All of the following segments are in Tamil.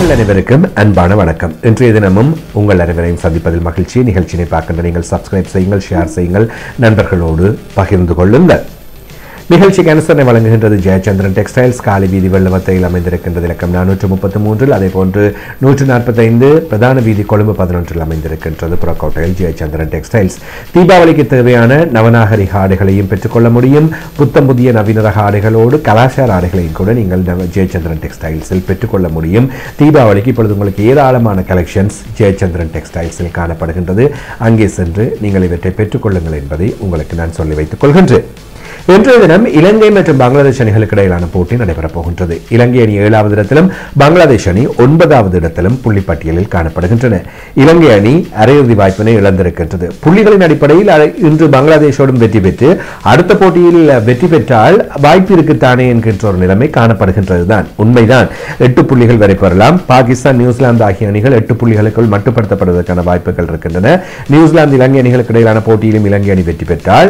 நேர்கள் அனைவருக்கும் அன்பான வணக்கம் இன்றைய தினமும் உங்கள் அனைவரையும் சந்திப்பதில் மகிழ்ச்சி நிகழ்ச்சியை பார்க்கின்ற நீங்கள் சப்ஸ்கிரைப் செய்யுங்கள் ஷேர் செய்யுங்கள் நண்பர்களோடு பகிர்ந்து கொள்ளுங்கள் நிகழ்ச்சிக்கு அனுசரணை வழங்குகின்றது ஜெயச்சந்திரன் டெக்ஸ்டைல்ஸ் காலி வீதி வெள்ளவத்தையில் அமைந்திருக்கின்றது இலக்கம் நானூற்று முப்பத்தி மூன்றில் அதே போன்று நூற்று நாற்பத்தைந்து பிரதான வீதி கொழும்பு பதினொன்றில் அமைந்திருக்கின்றது புறக்கோட்டையில் ஜெயச்சந்திரன் டெக்ஸ்டைல்ஸ் தீபாவளிக்கு தேவையான நவநாகரிக ஆடைகளையும் பெற்றுக்கொள்ள முடியும் புத்தம் புதிய நவீன ரக ஆடைகளோடு கலாச்சார ஆடைகளையும் கூட நீங்கள் நவ- ஜெயச்சந்திரன் டெக்ஸ்டைல்ஸில் பெற்றுக்கொள்ள முடியும் தீபாவளிக்கு இப்பொழுது உங்களுக்கு ஏராளமான கலெக்ஷன்ஸ் ஜெயச்சந்திரன் டெக்ஸ்டைல்ஸில் காணப்படுகின்றது அங்கே சென்று நீங்கள் இவற்றை பெற்றுக்கொள்ளுங்கள் என்பதை உங்களுக்கு நான் சொல்லி வைத்துக் கொள்கின்றேன் இன்றைய தினம் இலங்கை மற்றும் பங்களாதேஷ் அணிகளுக்கு இடையிலான போட்டி நடைபெறப் போகின்றது இலங்கை அணி ஏழாவது இடத்திலும் பங்களாதேஷ் அணி ஒன்பதாவது இடத்திலும் புள்ளிப்பட்டியலில் காணப்படுகின்றன இலங்கை அணி அரையிறுதி வாய்ப்பினை இழந்திருக்கின்றது புள்ளிகளின் அடிப்படையில் அ- இன்று பங்களாதேஷோடும் வெற்றி பெற்று அடுத்த போட்டியில் வெற்றி பெற்றால் வாய்ப்பு இருக்குத்தானே என்கின்ற ஒரு நிலைமை காணப்படுகின்றதுதான் உண்மைதான் எட்டு புள்ளிகள் வரை பெறலாம் பாகிஸ்தான் நியூசிலாந்து ஆகிய அணிகள் எட்டு புள்ளிகளுக்குள் மட்டுப்படுத்தப்படுவதற்கான வாய்ப்புகள் இருக்கின்றன நியூசிலாந்து இலங்கை அணிகளுக்கு இடையிலான போட்டியிலும் இலங்கை அணி வெற்றி பெற்றால்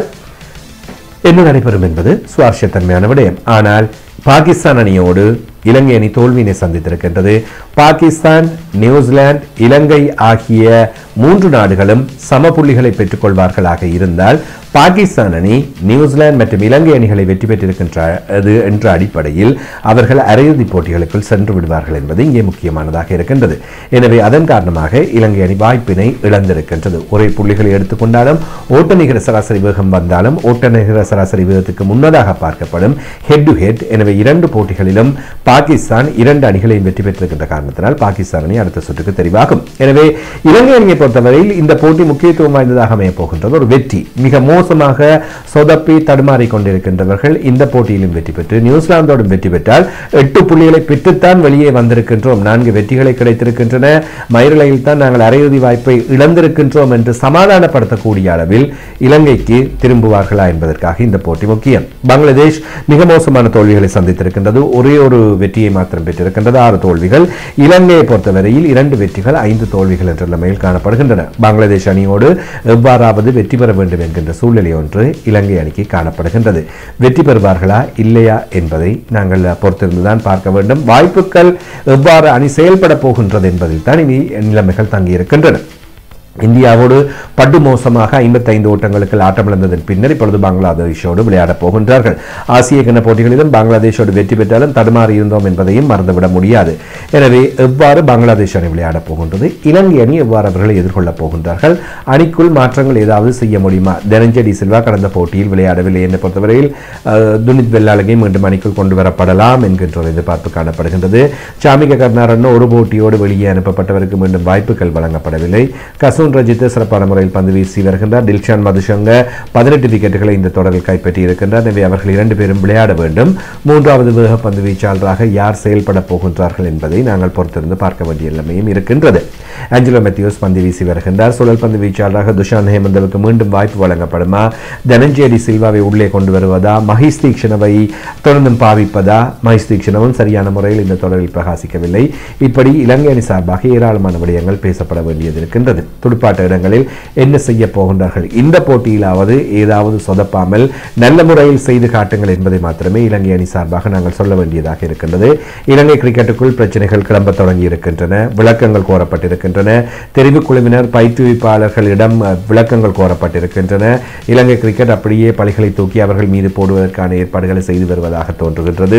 என்ன நடைபெறும் என்பது சுவாரஸ்யத்தன்மையான விடயம் ஆனால் பாகிஸ்தான் அணியோடு இலங்கை அணி தோல்வியினை சந்தித்திருக்கின்றது பாகிஸ்தான் நியூசிலாந்து இலங்கை ஆகிய மூன்று நாடுகளும் சம புள்ளிகளை பெற்றுக்கொள்வார்களாக இருந்தால் பாகிஸ்தான் அணி நியூசிலாந்து மற்றும் இலங்கை அணிகளை வெற்றி பெற்றிருக்கின்றது என்ற அடிப்படையில் அவர்கள் அரையிறுதிப் போட்டிகளுக்குள் சென்று விடுவார்கள் என்பது இங்கே முக்கியமானதாக இருக்கின்றது எனவே அதன் காரணமாக இலங்கை அணி வாய்ப்பினை இழந்திருக்கின்றது ஒரே புள்ளிகளை எடுத்துக்கொண்டாலும் ஓட்ட நிகர சராசரி வேகம் வந்தாலும் ஓட்ட நிகர சராசரி வேகத்துக்கு முன்னதாக பார்க்கப்படும் ஹெட் டு ஹெட் எனவே இரண்டு போட்டிகளிலும் பாகிஸ்தான் இரண்டு அணிகளையும் வெற்றி பெற்றிருக்கின்ற காரணத்தினால் பாகிஸ்தான் அணி அடுத்த சுற்றுக்கு தெரிவாகும் எனவே இலங்கை அணியை பொறுத்தவரையில் இந்த போட்டி முக்கியத்துவம் வாய்ந்ததாக அமையப் போகின்றது ஒரு வெற்றி மிக மோசமாக சொதப்பி தடுமாறிக் கொண்டிருக்கின்றவர்கள் இந்த போட்டியிலும் வெற்றி பெற்று நியூசிலாந்தோடும் வெற்றி பெற்றால் எட்டு புள்ளிகளை பெற்றுத்தான் வெளியே வந்திருக்கின்றோம் நான்கு வெற்றிகளை கிடைத்திருக்கின்றன மயிரிழையில் தான் நாங்கள் அரையிறுதி வாய்ப்பை இழந்திருக்கின்றோம் என்று சமாதானப்படுத்தக்கூடிய அளவில் இலங்கைக்கு திரும்புவார்களா என்பதற்காக இந்த போட்டி முக்கியம் பங்களாதேஷ் மிக மோசமான தோல்விகளை சந்தித்திருக்கின்றது ஒரே ஒரு வெற்றியை மாத்திரம் பெற்றிருக்கின்றது ஆறு தோல்விகள் இலங்கையை பொறுத்தவரையில் இரண்டு வெற்றிகள் ஐந்து தோல்விகள் என்ற நிலைமையில் காணப்படுகின்றன பங்களாதேஷ் அணியோடு எவ்வாறாவது வெற்றி பெற வேண்டும் என்கின்ற சூழ்நிலை ஒன்று இலங்கை அணிக்கு காணப்படுகின்றது வெற்றி பெறுவார்களா இல்லையா என்பதை நாங்கள் பொறுத்திருந்துதான் பார்க்க வேண்டும் வாய்ப்புகள் எவ்வாறு அணி செயல்பட போகின்றது என்பதில் தான் இனி நிலைமைகள் தங்கியிருக்கின்றன இந்தியாவோடு படு மோசமாக 55 ஓட்டங்களுக்கு ஆட்டமிழந்ததன் பின்னர் இப்பொழுது பங்களாதேஷோடு விளையாடப் போகின்றார்கள் ஆசிய கிண போட்டிகளிலும் பங்களாதேஷோடு வெற்றி பெற்றாலும் தடுமாறி இருந்தோம் என்பதையும் மறந்துவிட முடியாது எனவே எவ்வாறு பங்களாதேஷ் அணி விளையாடப் போகின்றது இலங்கை அணி எவ்வாறு அவர்களை எதிர்கொள்ளப் போகின்றார்கள் அணிக்குள் மாற்றங்கள் ஏதாவது செய்ய முடியுமா தனஞ்சடி சில்வா கடந்த போட்டியில் விளையாடவில்லை என்னை பொறுத்தவரையில் அஹ், துனித் வெள்ளாளகை மீண்டும் அணிக்குள் கொண்டு வரப்படலாம் என்கின்ற ஒரு எதிர்பார்ப்பு காணப்படுகின்றது சாமிக கர்ணாரன் ஒரு போட்டியோடு வெளியே அனுப்பப்பட்டவருக்கு மீண்டும் வாய்ப்புகள் வழங்கப்படவில்லை கசூன் ரஜித் சிறப்பான முறையில் பந்து வீசி வருகின்றார் டில்ஷான் மதுஷங்க பதினெட்டு விக்கெட்டுகளை இந்த தொடரில் கைப்பற்றி இருக்கின்றார் எனவே அவர்கள் இரண்டு பேரும் விளையாட வேண்டும் மூன்றாவது வேக பந்து வீச்சாளராக யார் செயல்பட போகின்றார்கள் என்பதை நாங்கள் பொறுத்திருந்து பார்க்க வேண்டிய நிலைமையும் இருக்கின்றது ஆஞ்சலோ மெத்தியோஸ் பந்து வீசி வருகின்றார் சுழல் பந்து வீச்சாளராக துஷான் ஹேமந்தவுக்கு மீண்டும் வாய்ப்பு வழங்கப்படுமா தனஞ்சேடி சில்வாவை உள்ளே கொண்டு வருவதா மஹிஷ் தீக்ஷணவை தொடர்ந்தும் பாவிப்பதா மஹிஷ் தீக்ஷணவும் சரியான முறையில் இந்த தொடரில் பிரகாசிக்கவில்லை இப்படி இலங்கை அணி சார்பாக ஏராளமான விடயங்கள் பேசப்பட வேண்டியது இருக்கின்றது துடுப்பாட்ட இடங்களில் என்ன செய்ய போகின்றார்கள் இந்த போட்டியிலாவது ஏதாவது சொதப்பாமல் நல்ல முறையில் செய்து காட்டுங்கள் என்பதை மாத்திரமே இலங்கை அணி சார்பாக நாங்கள் சொல்ல வேண்டியதாக இருக்கின்றது இலங்கை கிரிக்கெட்டுக்குள் பிரச்சனைகள் கிளம்ப தொடங்கி இருக்கின்றன விளக்கங்கள் கோரப்பட்டிருக்கின்றன தெரிவுக் குழுவினர் பயிற்றுவிப்பாளர்களிடம் அஹ், விளக்கங்கள் கோரப்பட்டிருக்கின்றன இலங்கை கிரிக்கெட் அப்படியே பழிகளை தூக்கி அவர்கள் மீது போடுவதற்கான ஏற்பாடுகளை செய்து வருவதாக தோன்றுகின்றது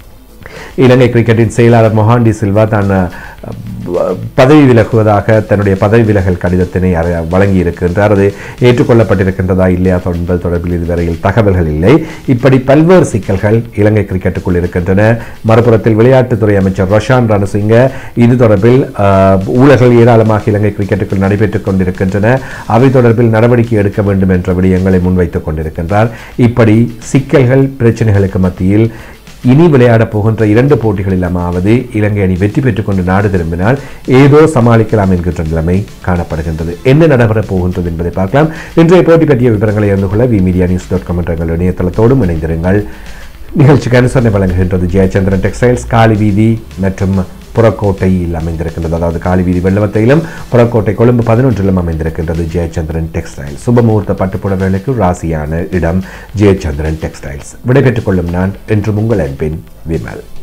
இலங்கை கிரிக்கெட்டின் செயலாளர் மொஹாண்டி சில்வா தான் அஹ், பதவி விலகுவதாக தன்னுடைய பதவி விலகல் கடிதத்தினை அற- வழங்கியிருக்கின்றார் அது ஏற்றுக்கொள்ளப்பட்டிருக்கின்றதா இல்லையா என்பது தொடர்பில் இதுவரையில் தகவல்கள் இல்லை இப்படி பல்வேறு சிக்கல்கள் இலங்கை கிரிக்கெட்டுக்குள் இருக்கின்றன மறுபுறத்தில் விளையாட்டுத்துறை அமைச்சர் ரொஷான் ரணசிங்க இது தொடர்பில் அஹ், ஊழல்கள் ஏராளமாக இலங்கை கிரிக்கெட்டுக்குள் நடைபெற்றுக் கொண்டிருக்கின்றன அவை தொடர்பில் நடவடிக்கை எடுக்க வேண்டும் என்ற விடயங்களை முன்வைத்துக் கொண்டிருக்கின்றார் இப்படி சிக்கல்கள் பிரச்சனைகளுக்கு மத்தியில் இனி விளையாடப் போகின்ற இரண்டு போட்டிகளிலுமாவது இலங்கை அணி வெற்றி பெற்றுக் கொண்டு நாடு திரும்பினால் ஏதோ சமாளிக்கலாம் என்கின்ற நிலைமை காணப்படுகின்றது என்ன நடைபெறப் போகின்றது என்பதை பார்க்கலாம் இன்றைய போட்டி பற்றிய விவரங்களை அறிந்து கொள்ள V media news dot com என்ற எங்கள் இணையதளத்தோடும் இணைந்திருங்கள் நிகழ்ச்சிக்கு அனுசரணை வழங்குகின்றது ஜெயச்சந்திரன் டெக்ஸ்டைல்ஸ் காலி வீதி மற்றும் புறக்கோட்டையில் அமைந்திருக்கின்றது அதாவது காலி வீதி வெள்ளவத்தையிலும் புறக்கோட்டை கொழும்பு பதினொன்றிலும் அமைந்திருக்கின்றது ஜெயச்சந்திரன் டெக்ஸ்டைல்ஸ் சுபமுகூர்த்த பட்டுப்புடவைகளுக்கு ராசியான இடம் ஜெயச்சந்திரன் டெக்ஸ்டைல்ஸ் விடைபெற்றுக் கொள்ளும் நான் என்று உங்கள் அன்பின் விமல்